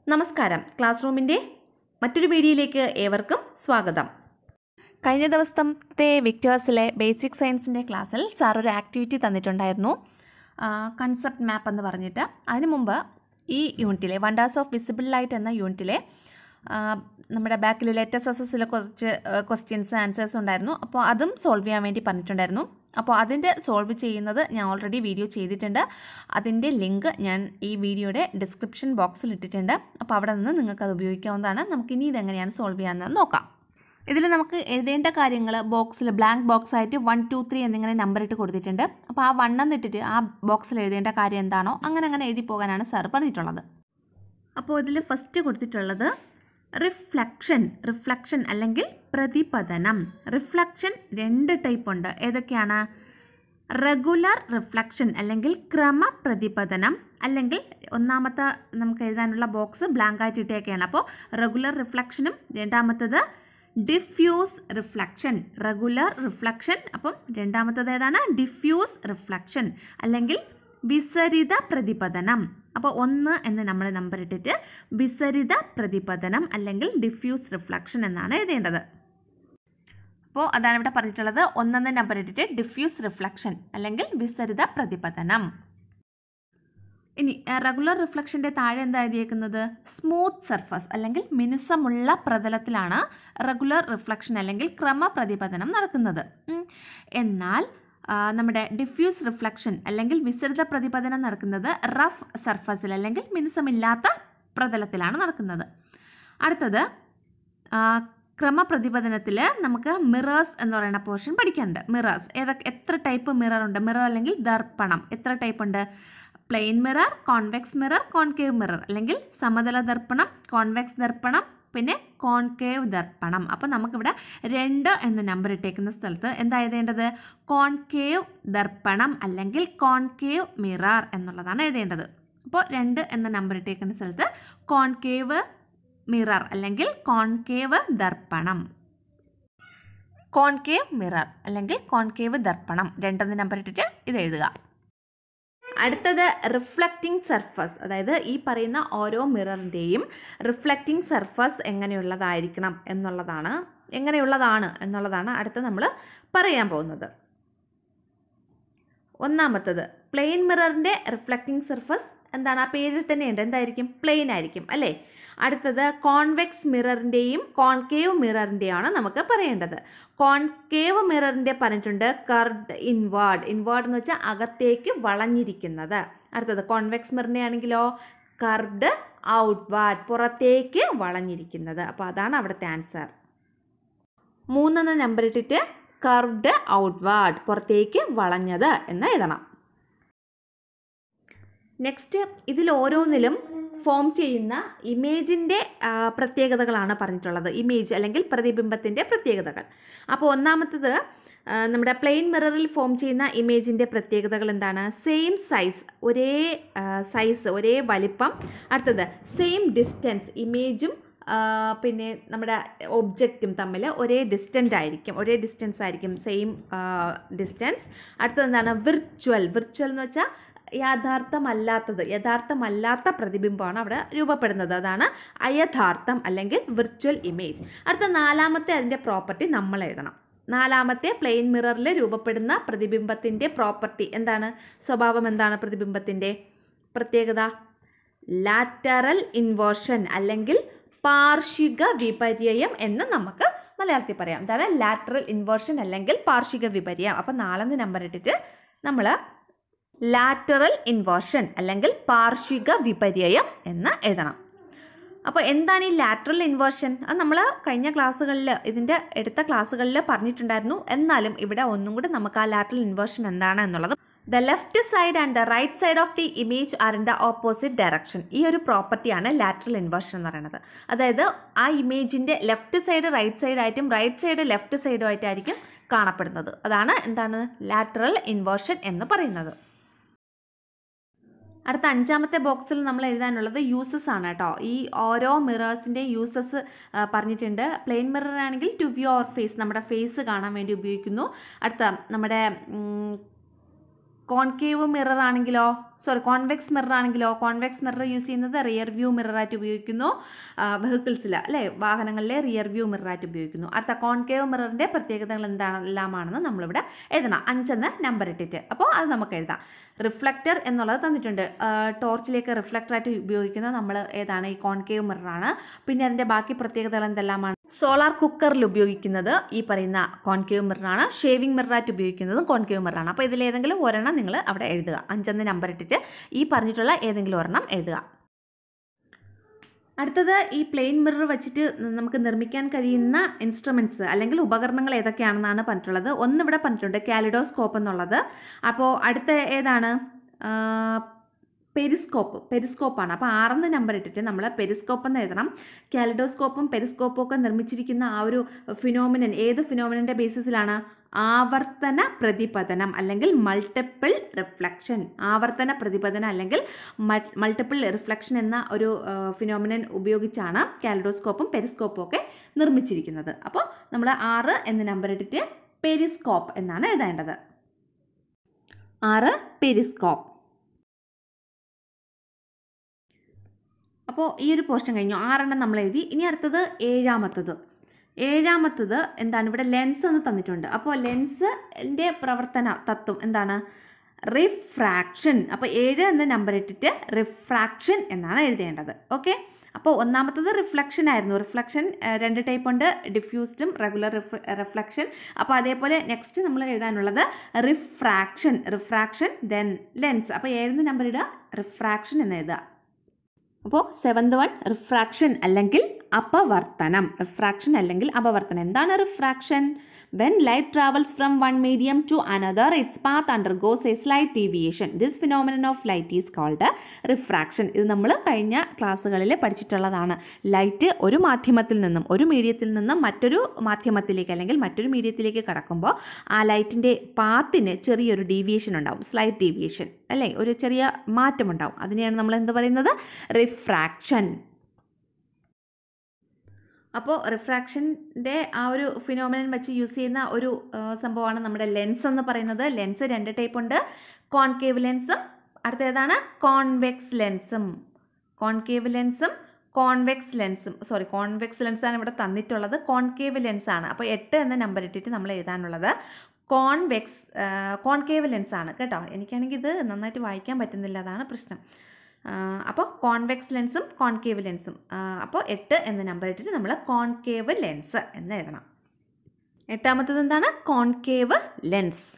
നമസ്കാരം ക്ലാസ് റൂമിൻ്റെ മറ്റൊരു വീഡിയോയിലേക്ക് ഏവർക്കും സ്വാഗതം കഴിഞ്ഞ ദിവസത്തെ വിക്ടേഴ്സിലെ ബേസിക് സയൻസിൻ്റെ ക്ലാസ്സിൽ സാർ ഒരു ആക്ടിവിറ്റി തന്നിട്ടുണ്ടായിരുന്നു കൺസെപ്റ്റ് മാപ്പ് എന്ന് പറഞ്ഞിട്ട് അതിനു മുമ്പ് ഈ യൂണിറ്റിലെ വണ്ടേഴ്സ് ഓഫ് വിസിബിൾ ലൈറ്റ് എന്ന യൂണിറ്റിലെ ആ, നമ്മുടെ ബാക്കിൽ ലെറ്റസ് എസിലെ കുറച്ച് ക്വസ്റ്റ്യൻസ് ആൻസേഴ്സ് ഉണ്ടായിരുന്നു അപ്പോൾ അതും സോൾവ് ചെയ്യാൻ വേണ്ടി പറഞ്ഞിട്ടുണ്ടായിരുന്നു അപ്പോൾ അതിൻ്റെ സോൾവ് ചെയ്യുന്നത് ഞാൻ ഓൾറെഡി വീഡിയോ ചെയ്തിട്ടുണ്ട് അതിൻ്റെ ലിങ്ക് ഞാൻ ഈ വീഡിയോയുടെ ഡിസ്ക്രിപ്ഷൻ ബോക്സിൽ ഇട്ടിട്ടുണ്ട് അപ്പോൾ അവിടെ നിന്ന് നിങ്ങൾക്ക് അത് ഉപയോഗിക്കാവുന്നതാണ് നമുക്ക് ഇനി ഇതെങ്ങനെയാണ് സോൾവ് ചെയ്യാമെന്ന് നോക്കാം ഇതിൽ നമുക്ക് എഴുതേണ്ട കാര്യങ്ങൾ ബോക്സിൽ ബ്ലാങ്ക് ബോക്സ് ആയിട്ട് വൺ ടു ത്രീ എന്നിങ്ങനെ നമ്പർ ഇട്ട് കൊടുത്തിട്ടുണ്ട് അപ്പോൾ ആ വണ്ണം ഇട്ടിട്ട് ആ ബോക്സിൽ എഴുതേണ്ട കാര്യം എന്താണോ അങ്ങനെ അങ്ങനെ എഴുതി പോകാനാണ് സാർ പറഞ്ഞിട്ടുള്ളത് അപ്പോൾ ഇതിൽ ഫസ്റ്റ് കൊടുത്തിട്ടുള്ളത് റിഫ്ലക്ഷൻ റിഫ്ലക്ഷൻ അല്ലെങ്കിൽ പ്രതിപതനം റിഫ്ലക്ഷൻ രണ്ട് ടൈപ്പ് ഉണ്ട് ഏതൊക്കെയാണ് റെഗുലർ റിഫ്ലക്ഷൻ അല്ലെങ്കിൽ ക്രമപ്രതിപതനം അല്ലെങ്കിൽ ഒന്നാമത്തെ നമുക്ക് എഴുതാനുള്ള ബോക്സ് ബ്ലാങ്ക് ആയിട്ട് ഇട്ടേക്കാണ് അപ്പോൾ റെഗുലർ റിഫ്ലക്ഷനും രണ്ടാമത്തത് ഡിഫ്യൂസ് റിഫ്ലക്ഷൻ റെഗുലർ റിഫ്ലക്ഷൻ അപ്പം രണ്ടാമത്തത് ഏതാണ് ഡിഫ്യൂസ് റിഫ്ലക്ഷൻ അല്ലെങ്കിൽ വിസരിത പ്രതിപതനം അപ്പോൾ ഒന്ന് എന്ന് നമ്മൾ നമ്പർ ഇട്ടിട്ട് വിസരിത പ്രതിപതനം അല്ലെങ്കിൽ ഡിഫ്യൂസ് റിഫ്ലക്ഷൻ എന്നാണ് എഴുതേണ്ടത് അപ്പോൾ അതാണ് ഇവിടെ പറഞ്ഞിട്ടുള്ളത് ഒന്നെന്ന് നമ്പർ ഇട്ടിട്ട് ഡിഫ്യൂസ് റിഫ്ലക്ഷൻ അല്ലെങ്കിൽ വിസരിത പ്രതിപതനം ഇനി റെഗുലർ റിഫ്ലക്ഷൻ്റെ താഴെ എന്താ എഴുതിയേക്കുന്നത് സ്മൂത്ത് സർഫസ് അല്ലെങ്കിൽ മിനുസമുള്ള പ്രതലത്തിലാണ് റെഗുലർ റിഫ്ലക്ഷൻ അല്ലെങ്കിൽ ക്രമപ്രതിപതനം നടക്കുന്നത് ഉം. എന്നാൽ ആ, നമ്മുടെ ഡിഫ്യൂസ് റിഫ്ലക്ഷൻ അല്ലെങ്കിൽ വിസരിത പ്രതിപതനം നടക്കുന്നത് റഫ് സർഫസിൽ അല്ലെങ്കിൽ മിനുസമില്ലാത്ത പ്രതലത്തിലാണ് നടക്കുന്നത് അടുത്തത് ആ, ക്രമപ്രതിപതനത്തിൽ നമുക്ക് മിറേഴ്സ് എന്ന് പറയുന്ന പോർഷൻ പഠിക്കാനുണ്ട് മിറേഴ്സ് ഏതൊക്കെ എത്ര ടൈപ്പ് മിറർ ഉണ്ട് മിറർ അല്ലെങ്കിൽ ദർപ്പണം എത്ര ടൈപ്പ് ഉണ്ട് plain mirror convex mirror concave mirror അല്ലെങ്കിൽ സമതല ദർപ്പണം കോൺവെക്സ് ദർപ്പണം പിന്നെ കോൺകേവ് ദർപ്പണം അപ്പോൾ നമുക്കിവിടെ രണ്ട് എന്ന് നമ്പർ ഇട്ടേക്കുന്ന സ്ഥലത്ത് എന്താ എഴുതേണ്ടത് കോൺകേവ് ദർപ്പണം അല്ലെങ്കിൽ കോൺകേവ് മിറർ എന്നുള്ളതാണ് എഴുതേണ്ടത് അപ്പോൾ രണ്ട് എന്ന നമ്പർ ഇട്ടേക്കുന്ന സ്ഥലത്ത് കോൺകേവ് മിറർ അല്ലെങ്കിൽ കോൺകേവ് ദർപ്പണം കോൺകേവ് മിറർ അല്ലെങ്കിൽ കോൺകേവ് ദർപ്പണം രണ്ടെന്ന് നമ്പർ ഇട്ടിട്ട് ഇത് എഴുതുക അടുത്തത് റിഫ്ലക്റ്റിംഗ് സർഫസ് അതായത് ഈ പറയുന്ന ഓരോ മിററിൻ്റെയും റിഫ്ലക്റ്റിംഗ് സർഫസ് എങ്ങനെയുള്ളതായിരിക്കണം എന്നുള്ളതാണ് എങ്ങനെയുള്ളതാണ് എന്നുള്ളതാണ് അടുത്ത നമ്മൾ പറയാൻ പോകുന്നത് ഒന്നാമത്തത് പ്ലെയിൻ മിററിൻ്റെ റിഫ്ലക്റ്റിംഗ് സർഫസ് എന്താണ് ആ പേരിൽ തന്നെ ഉണ്ട് എന്തായിരിക്കും പ്ലെയിൻ ആയിരിക്കും അല്ലേ അടുത്തത് കോൺവെക്സ് മിററിൻ്റെയും കോൺകേവ് മിററിൻ്റെയാണ് നമുക്ക് പറയേണ്ടത് കോൺകേവ് മിററിൻ്റെ പറഞ്ഞിട്ടുണ്ട് കർഡ് ഇൻവേർഡ് ഇൻവേർഡ് എന്ന് വെച്ചാൽ അകത്തേക്ക് വളഞ്ഞിരിക്കുന്നത് അടുത്തത് കോൺവെക്സ് മിററിൻ്റെ ആണെങ്കിലോ കർഡ് ഔട്ട്വാർഡ് പുറത്തേക്ക് വളഞ്ഞിരിക്കുന്നത് അപ്പോൾ അതാണ് അവിടുത്തെ ആൻസർ മൂന്നെന്ന നമ്പർ ഇട്ടിട്ട് കർവ്ഡ് ഔട്ട്വാർഡ് പുറത്തേക്ക് വളഞ്ഞത് എന്ന് എഴുതണം നെക്സ്റ്റ് ഇതിൽ ഓരോന്നിലും ഫോം ചെയ്യുന്ന ഇമേജിൻ്റെ പ്രത്യേകതകളാണ് പറഞ്ഞിട്ടുള്ളത് ഇമേജ് അല്ലെങ്കിൽ പ്രതിബിംബത്തിൻ്റെ പ്രത്യേകതകൾ അപ്പോൾ ഒന്നാമത്തത് ആ, നമ്മുടെ പ്ലെയിൻ മിററിൽ ഫോം ചെയ്യുന്ന ഇമേജിൻ്റെ പ്രത്യേകതകൾ എന്താണ് സെയിം സൈസ് ഒരേ സൈസ് ഒരേ വലിപ്പം അടുത്തത് സെയിം ഡിസ്റ്റൻസ് ഇമേജും ആ, പിന്നെ നമ്മുടെ ഒബ്ജക്റ്റും തമ്മിൽ ഒരേ ഡിസ്റ്റൻ്റ് ആയിരിക്കും ഒരേ ഡിസ്റ്റൻസ് ആയിരിക്കും സെയിം ഡിസ്റ്റൻസ് അടുത്തത് എന്താണ് വിർച്വൽ വിർച്വൽ എന്ന് വെച്ചാൽ യാഥാർത്ഥമല്ലാത്തത് യഥാർത്ഥമല്ലാത്ത പ്രതിബിംബമാണ് അവിടെ രൂപപ്പെടുന്നത് അതാണ് അയഥാർത്ഥം അല്ലെങ്കിൽ വിർച്വൽ ഇമേജ് അടുത്ത നാലാമത്തെ അതിൻ്റെ പ്രോപ്പർട്ടി നമ്മൾ എഴുതണം നാലാമത്തെ പ്ലെയിൻ മിററിൽ രൂപപ്പെടുന്ന പ്രതിബിംബത്തിൻ്റെ പ്രോപ്പർട്ടി എന്താണ് സ്വഭാവം എന്താണ് പ്രതിബിംബത്തിൻ്റെ പ്രത്യേകത ലാറ്ററൽ ഇൻവേർഷൻ അല്ലെങ്കിൽ പാർഷിക വിപര്യം എന്ന് നമുക്ക് മലയാളത്തിൽ പറയാം എന്താണ് ലാറ്ററൽ ഇൻവേർഷൻ അല്ലെങ്കിൽ പാർഷിക വിപര്യം അപ്പം നാലെന്ന് നമ്പർ ഇട്ടിട്ട് നമ്മൾ ലാറ്ററൽ ഇൻവേർഷൻ അല്ലെങ്കിൽ പാർഷിക വിപര്യം എന്ന് എഴുതണം അപ്പോൾ എന്താണ് ഈ ലാറ്ററൽ ഇൻവേർഷൻ അത് നമ്മൾ കഴിഞ്ഞ ക്ലാസ്സുകളിൽ ഇതിൻ്റെ എടുത്ത ക്ലാസ്സുകളിൽ പറഞ്ഞിട്ടുണ്ടായിരുന്നു എന്നാലും ഇവിടെ ഒന്നും കൂടി നമുക്ക് ആ ലാറ്ററൽ ഇൻവേർഷൻ എന്താണ് എന്നുള്ളത് the left side and the right side of the image are in the opposite direction ഈ ഒരു പ്രോപ്പർട്ടിയാണ് ലാറ്ററൽ ഇൻവേർഷൻ എന്ന് പറയുന്നത് അതായത് ആ ഇമേജിൻ്റെ ലെഫ്റ്റ് സൈഡ് റൈറ്റ് സൈഡ് ആയിട്ടും റൈറ്റ് സൈഡ് ലെഫ്റ്റ് സൈഡും ആയിട്ടായിരിക്കും കാണപ്പെടുന്നത് അതാണ് എന്താണ് ലാറ്ററൽ ഇൻവേർഷൻ എന്ന് പറയുന്നത് അടുത്ത അഞ്ചാമത്തെ ബോക്സിൽ നമ്മൾ എഴുതാനുള്ളത് യൂസസ് ആണ് കേട്ടോ ഈ ഓരോ മിറേഴ്സിൻ്റെ യൂസസ് പറഞ്ഞിട്ടുണ്ട് പ്ലെയിൻ മിറർ ആണെങ്കിൽ ടു വ്യൂ അവർ ഫേസ് നമ്മുടെ ഫേസ് കാണാൻ വേണ്ടി ഉപയോഗിക്കുന്നു അടുത്ത നമ്മുടെ കോൺകേവ് മിറർ ആണെങ്കിലോ സോറി കോൺവെക്സ് മിറർ ആണെങ്കിലോ കോൺവെക്സ് മിറർ യൂസ് ചെയ്യുന്നത് റിയർ വ്യൂ മിററായിട്ട് ഉപയോഗിക്കുന്നു വെഹിക്കിൾസിൽ അല്ലേ വാഹനങ്ങളിലെ റിയർ വ്യൂ മിററായിട്ട് ഉപയോഗിക്കുന്നു അടുത്ത കോൺകേവ് മിററിൻ്റെ പ്രത്യേകതകൾ എന്താണെല്ലാമാണെന്ന് നമ്മളിവിടെ എഴുതണം അഞ്ചെന്ന് നമ്പർ ഇട്ടിട്ട് അപ്പോൾ അത് നമുക്ക് എഴുതാം റിഫ്ലക്റ്റർ എന്നുള്ളത് തന്നിട്ടുണ്ട് ടോർച്ചിലേക്ക് റിഫ്ലക്ടറായിട്ട് ഉപയോഗിക്കുന്നത് നമ്മൾ ഏതാണ് ഈ കോൺകേവ് മിററാണ് പിന്നെ അതിൻ്റെ ബാക്കി പ്രത്യേകതകൾ എന്തെല്ലാമാണ് സോളാർ കുക്കറിൽ ഉപയോഗിക്കുന്നത് ഈ പറയുന്ന കോൺകേവ് മിററാണ് ഷേവിംഗ് മിററായിട്ട് ഉപയോഗിക്കുന്നതും കോൺകേവ് മിററാണ് അപ്പോൾ ഇതിലേതെങ്കിലും ഒരെണ്ണം നിങ്ങൾ അവിടെ എഴുതുക അഞ്ചെന്ന് നമ്പർ ഇട്ടിട്ട് ഈ പറഞ്ഞിട്ടുള്ള ഏതെങ്കിലും ഒരെണ്ണം എഴുതുക അടുത്തത് ഈ പ്ലെയിൻ മിറർ വെച്ചിട്ട് നമുക്ക് നിർമ്മിക്കാൻ കഴിയുന്ന ഇൻസ്ട്രുമെൻറ്റ്സ് അല്ലെങ്കിൽ ഉപകരണങ്ങൾ ഏതൊക്കെയാണെന്നാണ് പറഞ്ഞിട്ടുള്ളത് ഒന്നിവിടെ പറഞ്ഞിട്ടുണ്ട് കാലിഡോസ്കോപ്പ് എന്നുള്ളത് അപ്പോൾ അടുത്ത ഏതാണ് പെരിസ്കോപ്പ് പെരിസ്കോപ്പാണ് അപ്പോൾ ആറെന്ന് നമ്പർ ഇട്ടിട്ട് നമ്മൾ പെരിസ്കോപ്പ് എന്ന് എഴുതണം കാലിഡോസ്കോപ്പും പെരിസ്കോപ്പും ഒക്കെ നിർമ്മിച്ചിരിക്കുന്ന ആ ഒരു ഫിനോമിനൻ ഏത് ഫിനോമിനൻ്റെ ബേസിസിലാണ് ആവർത്തന പ്രതിപതനം അല്ലെങ്കിൽ മൾട്ടിപ്പിൾ റിഫ്ലക്ഷൻ ആവർത്തന പ്രതിപതനം അല്ലെങ്കിൽ മൾട്ടിപ്പിൾ റിഫ്ലക്ഷൻ എന്ന ഒരു ഫിനോമിനൻ ഉപയോഗിച്ചാണ് കാലിഡോസ്കോപ്പും പെരിസ്കോപ്പും ഒക്കെ നിർമ്മിച്ചിരിക്കുന്നത് അപ്പോൾ നമ്മൾ ആറ് എന്ന് നമ്പർ ഇട്ടിട്ട് പെരിസ്കോപ്പ് എന്നാണ് എഴുതേണ്ടത് ആറ് പെരിസ്കോപ്പ് അപ്പോൾ ഈ ഒരു പോർഷൻ കഴിഞ്ഞു ആറെണ്ണം നമ്മൾ എഴുതി ഇനി അടുത്തത് ഏഴാമത്തത് ഏഴാമത്തത് എന്താണ് ഇവിടെ ലെൻസ് എന്ന് തന്നിട്ടുണ്ട് അപ്പോൾ ലെൻസിൻ്റെ പ്രവർത്തന തത്വം എന്താണ് റിഫ്രാക്ഷൻ അപ്പോൾ ഏഴ് എന്ന നമ്പർ ഇട്ടിട്ട് റിഫ്രാക്ഷൻ എന്നാണ് എഴുതേണ്ടത് ഓക്കെ അപ്പോൾ ഒന്നാമത്തത് റിഫ്ലക്ഷൻ ആയിരുന്നു റിഫ്ലക്ഷൻ രണ്ട് ടൈപ്പ് ഉണ്ട് ഡിഫ്യൂസ്ഡും റെഗുലർ റിഫ്ലക്ഷൻ അപ്പോൾ അതേപോലെ നെക്സ്റ്റ് നമ്മൾ എഴുതാനുള്ളത് റിഫ്രാക്ഷൻ റിഫ്രാക്ഷൻ ദെൻ ലെൻസ് അപ്പോൾ ഏഴ് നമ്പർ ഇടുക റിഫ്രാക്ഷൻ എന്ന് എഴുതുക അപ്പോൾ സെവന്ത് വൺ റിഫ്രാക്ഷൻ അല്ലെങ്കിൽ അപവർത്തനം റിഫ്രാക്ഷൻ അല്ലെങ്കിൽ അപവർത്തനം എന്താണ് refraction when light travels from one medium to another its path undergoes a slight deviation this phenomenon of light is called refraction ഇത് നമ്മൾ കഴിഞ്ഞ ക്ലാസ്സുകളിൽ പഠിച്ചിട്ടുള്ളതാണ് ലൈറ്റ് ഒരു മാധ്യമത്തിൽ നിന്നും ഒരു മീഡിയത്തിൽ നിന്നും മറ്റൊരു മാധ്യമത്തിലേക്ക് അല്ലെങ്കിൽ മറ്റൊരു മീഡിയത്തിലേക്ക് കടക്കുമ്പോൾ ആ ലൈറ്റിൻ്റെ പാത്തിന് ചെറിയൊരു ഡീവിയേഷൻ ഉണ്ടാവും സ്ലൈറ്റ് ഡീവിയേഷൻ അല്ലേ ഒരു ചെറിയ മാറ്റമുണ്ടാവും അതിനെയാണ് നമ്മൾ എന്ത് പറയുന്നത് റിഫ്രാക്ഷൻ അപ്പോൾ റിഫ്രാക്ഷൻ്റെ ആ ഒരു ഫിനോമിനൻ വെച്ച് യൂസ് ചെയ്യുന്ന ഒരു സംഭവമാണ് നമ്മുടെ ലെൻസ് എന്ന് പറയുന്നത് ലെൻസ് രണ്ട് ടൈപ്പ് ഉണ്ട് കോൺകേവ് ലെൻസും അടുത്ത ഏതാണ് കോൺവെക്സ് ലെൻസും കോൺകേവ് ലെൻസും കോൺവെക്സ് ലെൻസും സോറി കോൺവെക്സ് ലെൻസാണ് ഇവിടെ തന്നിട്ടുള്ളത് കോൺകേവ് ലെൻസാണ് അപ്പോൾ എട്ട് എന്ന നമ്പർ ഇട്ടിട്ട് നമ്മൾ എഴുതാനുള്ളത് കോൺവെക്സ് കോൺകേവ് ലെൻസാണ് കേട്ടോ എനിക്കാണെങ്കിൽ ഇത് നന്നായിട്ട് വായിക്കാൻ പറ്റുന്നില്ല അതാണ് പ്രശ്നം അപ്പോൾ കോൺവെക്സ് ലെൻസും കോൺകേവ് ലെൻസും അപ്പോൾ എട്ട് എന്ന നമ്പർ ഇട്ടിട്ട് നമ്മൾ കോൺകേവ് ലെൻസ് എന്ന് എഴുതണം എട്ടാമത്തത് എന്താണ് കോൺകേവ് ലെൻസ്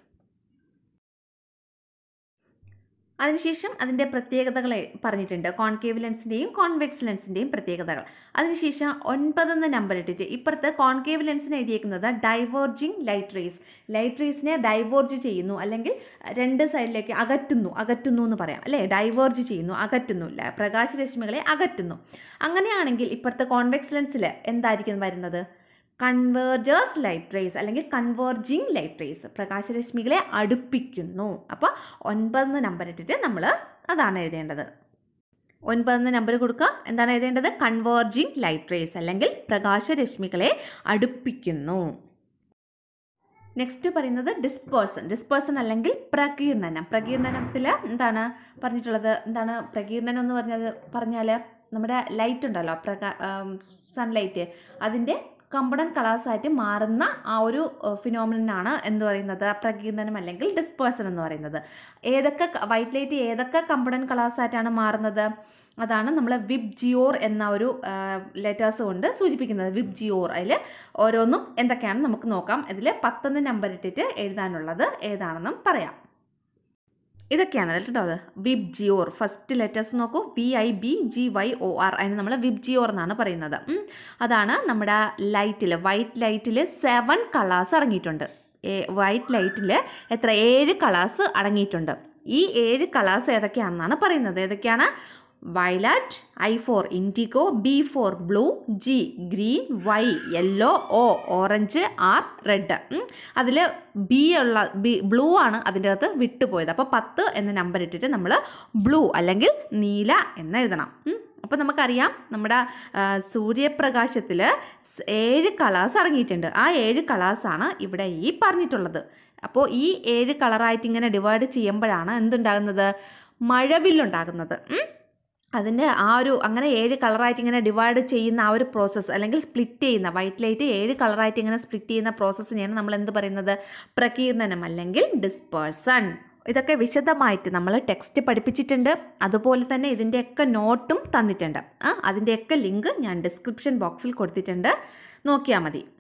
അതിനുശേഷം അതിൻ്റെ പ്രത്യേകതകൾ പറഞ്ഞിട്ടുണ്ട് കോൺകേവ് ലെൻസിൻ്റെയും കോൺവെക്സ് ലെൻസിൻ്റെയും പ്രത്യേകതകൾ അതിനുശേഷം ഒൻപതെന്ന നമ്പർ ഇട്ടിട്ട് ഇപ്പുറത്ത് കോൺകേവ് ലെൻസിന് എഴുതിയേക്കുന്നത് ഡൈവേർജിങ് ലൈറ്റ് റേസ് ലൈറ്റ് റേസിനെ ഡൈവേർജ് ചെയ്യുന്നു അല്ലെങ്കിൽ രണ്ട് സൈഡിലേക്ക് അകറ്റുന്നു അകറ്റുന്നു എന്ന് പറയാം അല്ലേ ഡൈവേർജ് ചെയ്യുന്നു അകറ്റുന്നു പ്രകാശരശ്മികളെ അകറ്റുന്നു അങ്ങനെയാണെങ്കിൽ ഇപ്പുറത്തെ കോൺവെക്സ് ലെൻസിൽ എന്തായിരിക്കും വരുന്നത് കൺവേർജേഴ്സ് ലൈറ്റ് റേസ് അല്ലെങ്കിൽ കൺവേർജിങ് ലൈറ്റ് റേസ് പ്രകാശരശ്മികളെ അടുപ്പിക്കുന്നു അപ്പോൾ ഒൻപതെന്ന് നമ്പർ ഇട്ടിട്ട് നമ്മൾ അതാണ് എഴുതേണ്ടത് ഒൻപതെന്ന് നമ്പർ കൊടുക്കുക എന്താണ് എഴുതേണ്ടത് കൺവേർജിങ് ലൈറ്റ് റേസ് അല്ലെങ്കിൽ പ്രകാശരശ്മികളെ അടുപ്പിക്കുന്നു നെക്സ്റ്റ് പറയുന്നത് ഡിസ്പേഴ്സൺ ഡിസ്പേഴ്സൺ അല്ലെങ്കിൽ പ്രകീർണനം പ്രകീർണനത്തിൽ എന്താണ് പറഞ്ഞിട്ടുള്ളത് എന്താണ് പ്രകീർണനം എന്ന് പറഞ്ഞത് പറഞ്ഞാൽ നമ്മുടെ ലൈറ്റ് ഉണ്ടല്ലോ പ്രകാ സൺലൈറ്റ് അതിൻ്റെ കമ്പണൻ കളേഴ്സായിട്ട് മാറുന്ന ആ ഒരു ഫിനോമിനാണ് എന്ത് പറയുന്നത് പ്രകീർണനം അല്ലെങ്കിൽ ഡിസ്പേഴ്സൺ എന്ന് പറയുന്നത് ഏതൊക്കെ വൈറ്റ് ലൈറ്റ് ഏതൊക്കെ കമ്പണൻ കളേഴ്സായിട്ടാണ് മാറുന്നത് അതാണ് നമ്മൾ വിബ് ജിയോർ എന്ന ഒരു ലെറ്റേഴ്സ് കൊണ്ട് സൂചിപ്പിക്കുന്നത് വിബ് ജിയോർ അതിൽ ഓരോന്നും എന്തൊക്കെയാണെന്ന് നമുക്ക് നോക്കാം ഇതിൽ പത്തൊന്ന് നമ്പർ ഇട്ടിട്ട് എഴുതാനുള്ളത് ഏതാണെന്നും പറയാം ഇതൊക്കെയാണ് അതിൽ കേട്ടോ അത് വിബ് ജിയോർ ഫസ്റ്റ് ലെറ്റേഴ്സ് നോക്കൂ V I B G Y O R അതിന് നമ്മൾ വിബ് ജിയോർ എന്നാണ് പറയുന്നത് അതാണ് നമ്മുടെ ലൈറ്റിൽ വൈറ്റ് ലൈറ്റിൽ സെവൻ കളേഴ്സ് അടങ്ങിയിട്ടുണ്ട് വൈറ്റ് ലൈറ്റിൽ എത്ര ഏഴ് കളേഴ്സ് അടങ്ങിയിട്ടുണ്ട് ഈ ഏഴ് കളേഴ്സ് ഏതൊക്കെയാണെന്നാണ് പറയുന്നത് ഏതൊക്കെയാണ് violet I for indigo B for blue G green Y yellow O orange R red അതിൽ ബി ഉള്ള ബി ബ്ലൂ ആണ് അതിൻ്റെ അകത്ത് വിട്ടുപോയത് അപ്പോൾ പത്ത് എന്ന നമ്പർ ഇട്ടിട്ട് നമ്മൾ ബ്ലൂ അല്ലെങ്കിൽ നീല എന്ന് എഴുതണം അപ്പോൾ നമുക്കറിയാം നമ്മുടെ സൂര്യപ്രകാശത്തിൽ ഏഴ് കളേഴ്സ് അടങ്ങിയിട്ടുണ്ട് ആ ഏഴ് കളേഴ്സാണ് ഇവിടെ ഈ പറഞ്ഞിട്ടുള്ളത് അപ്പോൾ ഈ ഏഴ് കളറായിട്ട് ഇങ്ങനെ ഡിവൈഡ് ചെയ്യുമ്പോഴാണ് എന്തുണ്ടാകുന്നത് മഴവില്ലുണ്ടാകുന്നത് ഉം. അതിൻ്റെ ആ ഒരു അങ്ങനെ ഏഴ് കളറായിട്ട് ഇങ്ങനെ ഡിവൈഡ് ചെയ്യുന്ന ആ ഒരു പ്രോസസ്സ് അല്ലെങ്കിൽ സ്പ്ലിറ്റ് ചെയ്യുന്ന വൈറ്റ് ലൈറ്റ് ഏഴ് കളറായിട്ട് ഇങ്ങനെ സ്പ്ലിറ്റ് ചെയ്യുന്ന പ്രോസസ്സിനെയാണ് നമ്മൾ എന്ത് പറയുന്നത് പ്രകീർണനം അല്ലെങ്കിൽ ഡിസ്പേഴ്സൺ ഇതൊക്കെ വിശദമായിട്ട് നമ്മൾ ടെക്സ്റ്റ് പഠിപ്പിച്ചിട്ടുണ്ട് അതുപോലെ തന്നെ ഇതിൻ്റെയൊക്കെ നോട്ടും തന്നിട്ടുണ്ട് ആ അതിൻ്റെയൊക്കെ ലിങ്ക് ഞാൻ ഡിസ്ക്രിപ്ഷൻ ബോക്സിൽ കൊടുത്തിട്ടുണ്ട് നോക്കിയാൽ മതി